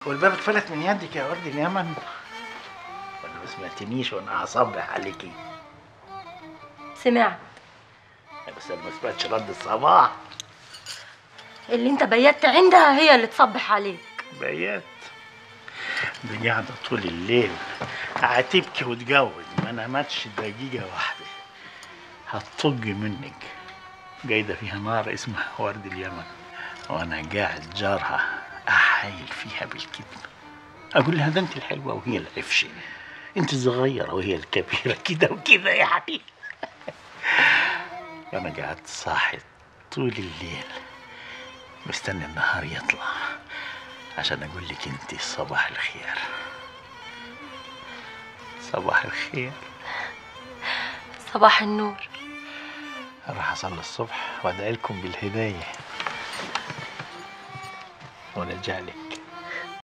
هو الباب اتفلت من يدك يا ورد اليمن ولا ما سمعتنيش وانا هصبح عليكي سمعت بس انا ما سمعتش رد الصباح اللي انت بيت عندها هي اللي تصبح عليك بيات دي قاعدة طول الليل هتبكي وتجوز ما نامتش دقيقة واحدة هتطج منك جايدة فيها نار اسمها ورد اليمن وانا قاعد جارها احايل فيها بالكذب اقول لها ده انت الحلوة وهي العفشة انت الصغيرة وهي الكبيرة كده وكده يعني وانا قاعد صاحي طول الليل مستني النهار يطلع عشان اقول لك انت صباح الخير صباح الخير صباح النور راح اصلي الصبح وادعي لكم بالهدايه ونجعلك